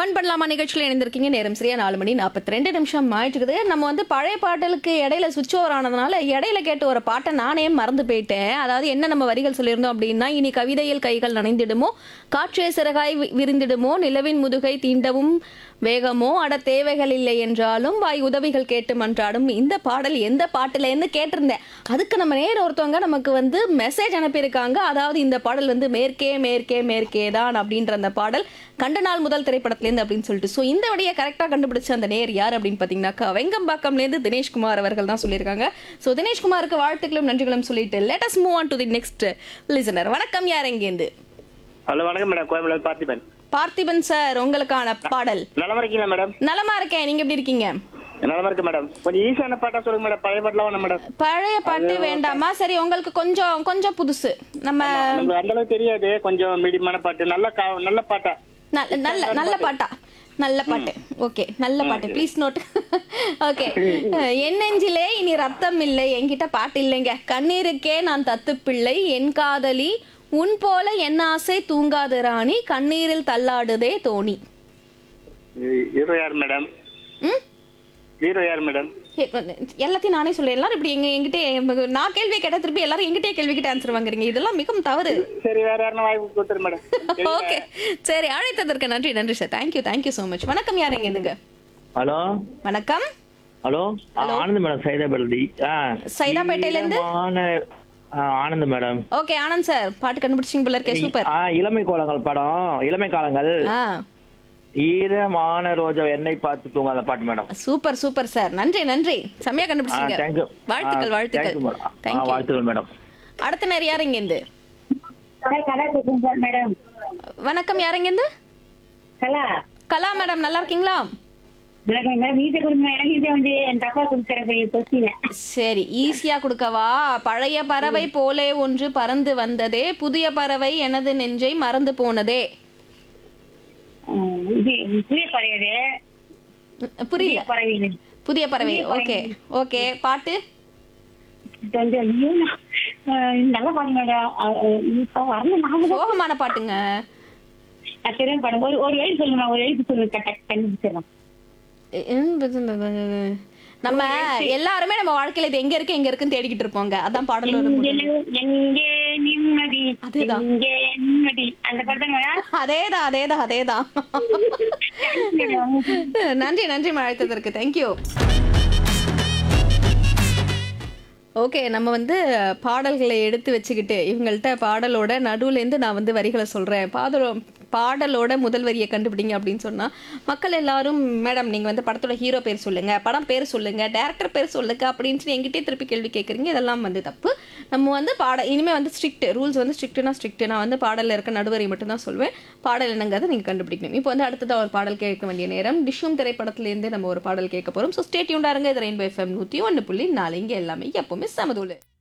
Fun பண்ணலாமா நிகழ்ச்சியில் இணைந்திருக்கீங்க நேரம் சரியா நாலு மணி நாற்பத்தி ரெண்டு நிமிஷம் ஆயிட்டுருக்குது நம்ம வந்து பழைய பாடலுக்கு இடையில சுவிட்ச் ஓவர் ஆனதுனால இடையில கேட்ட ஒரு பாட்டை நானே மறந்து போயிட்டேன் அதாவது என்ன நம்ம வரிகள் சொல்லியிருந்தோம் அப்படின்னா இனி கவிதையில் கைகள் நனைந்திடுமோ காற்றே சிறகாய் வி- விரிந்திடுமோ நிலவின் முதுகை தீண்டவும் வேகமோ அட தேவைகள் இல்லை என்றாலும் வாய் உதவிகள் கேட்டு மன்றாடும் இந்த பாடல் எந்த பாட்டுலேருந்து கேட்டிருந்தேன் அதுக்கு நம்ம நேர ஒருத்தவங்க நமக்கு வந்து மெசேஜ் அனுப்பியிருக்காங்க அதாவது இந்த பாடல் வந்து மேற்கே மேற்கே மேற்கே தான் அப்படின்ற அந்த பாடல் கண்ட நாள் முதல் திரைப்படத்துலேருந்து அப்படின்னு சொல்லிட்டு ஸோ இந்த வழியை கரெக்டாக கண்டுபிடிச்ச அந்த நேர் யார் அப்படின்னு பார்த்தீங்கன்னாக்கா வெங்கம்பாக்கம்லேருந்து தினேஷ்குமார் அவர்கள் தான் சொல்லியிருக்காங்க ஸோ தினேஷ்குமாருக்கு வாழ்த்துக்களும் நன்றிகளும் சொல்லிட்டு let us move on to the next listener வணக்கம் யார் எங்கேருந்து ஹலோ வணக்கம் மேடம் கோயம்புல பார்த்திபன் பார்த்திபன் சார் உங்களுக்கான பாடல் நலமா இருக்கீங்களா மேடம் நலமா இருக்கேன் நீங்க எப்படி இருக்கீங்க நலமா இருக்கு மேடம் கொஞ்சம் ஈஸியான பாட்டா சொல்லுங்க மேடம் பழைய பாட்டுலாம் வேணும் மேடம் பழைய பாட்டு வேண்டாமா சரி உங்களுக்கு கொஞ்சம் கொஞ்சம் புதுசு நம்ம நமக்கு அந்த அளவுக்கு தெரியாது கொஞ்சம் மீடியமான பாட்டு நல்ல கா- நல்ல பாட்டா நல்ல நல்ல நல்ல பாட்டா நல்ல பாட்டு ஓகே நல்ல பாட்டு ப்ளீஸ் நோட் ஓகே என் நெஞ்சிலே இனி ரத்தம் இல்லை என்கிட்ட பாட்டு இல்லைங்க கண்ணீருக்கே நான் தத்து பிள்ளை என் காதலி உன் போல என் ஆசை தூங்காது ராணி கண்ணீரில் தள்ளாடுதே தோணி ஹீரோ யார் மேடம் ம் ஹீரோ யார் மேடம் ஏ, எல்லாத்தையும் நானே சொல்ல எல்லாரும் இப்படி எங்க என்கிட்ட நான் கேள்வி கேட்டா திருப்பி எல்லாரும் எங்கிட்டே கேள்வி கிட்ட ஆன்சர் வாங்குறீங்க இதெல்லாம் மிகவும் தவறு சரி வேற யாருன்னா வாய்ப்பு கொடுத்துரு மேடம் ஓகே சரி அழைத்ததற்கு நன்றி நன்றி sir thank you thank you so much வணக்கம் யார் எங்க இருந்துங்க ஹலோ வணக்கம் ஹலோ ஆ, ஆனந்த் மேடம் சைதாபேட்டை ஆ சைதாப்பேட்டையில இருந்து? ஈரமான, ஆ, Anand madam okay Anand sir பாட்டு கண்டுபிடிச்சிங்க போல இருக்கே சூப்பர் ஆ இளமை கோலங்கள் படம் இளமை காலங்கள் ஆ ஈரமான ரோஜா எண்ணெய் பார்த்து தூங்காத பாட்டு மேடம் சூப்பர் சூப்பர் சார் நன்றி நன்றி செம்மையா ஆ கண்டுபிடிச்சிங்க தேங்க்யூ வாழ்த்துக்கள் வாழ்த்துக்கள் ஆ தேங்க்யூ வாழ்த்துக்கள் மேடம் அடுத்த நேரம் யார் இங்க இருந்து கலா கலா பேசுறேன் சார் மேடம் வணக்கம் யார் இங்க இருந்து கலா கலா மேடம் நல்லா இருக்கீங்களா வணக்கம் மேடம் வீட்டை கொடுங்க மேடம் இதை வந்து என் தப்பா கொடுக்குறேன் கொஸ்டின் சரி ஈஸியா கொடுக்கவா பழைய பறவை போலே ஒன்று பறந்து வந்ததே புதிய பறவை எனது நெஞ்சை மறந்து போனதே இது புதிய பறவை புரியல பறவை புதிய பறவை ஓகே ஓகே பாட்டு இது வந்து ஐயோ, நான், நல்லா பாருங்க மேடம் அஹ், அஹ், இப்ப வரல ஞாபகம் சோகமான பாட்டுங்க நான் தெரியும் படம் ஒரு ஒரு எழுத்து சொல்லுங்க ஒரு எழுத்து சொல்லுங்க கரெக்ட் கண்டுபிடிச்சிடலாம் நம்ம எல்லாருமே நம்ம வாழ்க்கையில இது எங்க இருக்கு எங்க இருக்குன்னு தேடிக்கிட்டு இருப்போங்க அதான் பாடல் ஒரு எங்கே எங்கே நிம்மதி அதுதான். எங்கே நிம்மதி அந்த படம் மேடம் அதேதான் அதேதான் அதேதான் நன்றி நன்றி அழைத்ததற்கு தேங்க்யூ ஓகே நம்ம வந்து பாடல்களை எடுத்து வச்சுக்கிட்டு இவங்கள்ட்ட பாடலோட நடுவுலேருந்து நான் வந்து வரிகளை சொல்கிறேன் பாடலோ பாடலோட முதல் வரியை கண்டுபிடிங்க அப்படின்னு சொன்னால் மக்கள் எல்லாரும் மேடம் நீங்கள் வந்து படத்தோட ஹீரோ பேர் சொல்லுங்கள் படம் பேர் சொல்லுங்கள் டேரக்டர் பேர் சொல்லுங்க அப்படின்னு சொல்லி என்கிட்டே திருப்பி கேள்வி கேட்குறீங்க இதெல்லாம் வந்து தப்பு நம்ம வந்து பாட இனிமேல் வந்து ஸ்ட்ரிக்ட் ரூல்ஸ் வந்து ஸ்ட்ரிக்ட்னா ஸ்ட்ரிக்ட் நான் வந்து பாடலில் இருக்க நடுவரை மட்டும்தான் சொல்வேன் பாடல் என்னங்கிறத நீங்கள் கண்டுபிடிக்கணும் இப்போ வந்து அடுத்ததாக ஒரு பாடல் கேட்க வேண்டிய நேரம் டிஷ்யூம் திரைப்படத்துலேருந்தே நம்ம ஒரு பாடல் கேட்க போகிறோம் ஸோ ஸ்டேட்யூண்டாக இருங்க இது ரெயின்போ எஃப்எம் நூற்றி ஒன்று புள்ளி நாலு இங்கே எல்லாமே எப்போவுமே சமதூள்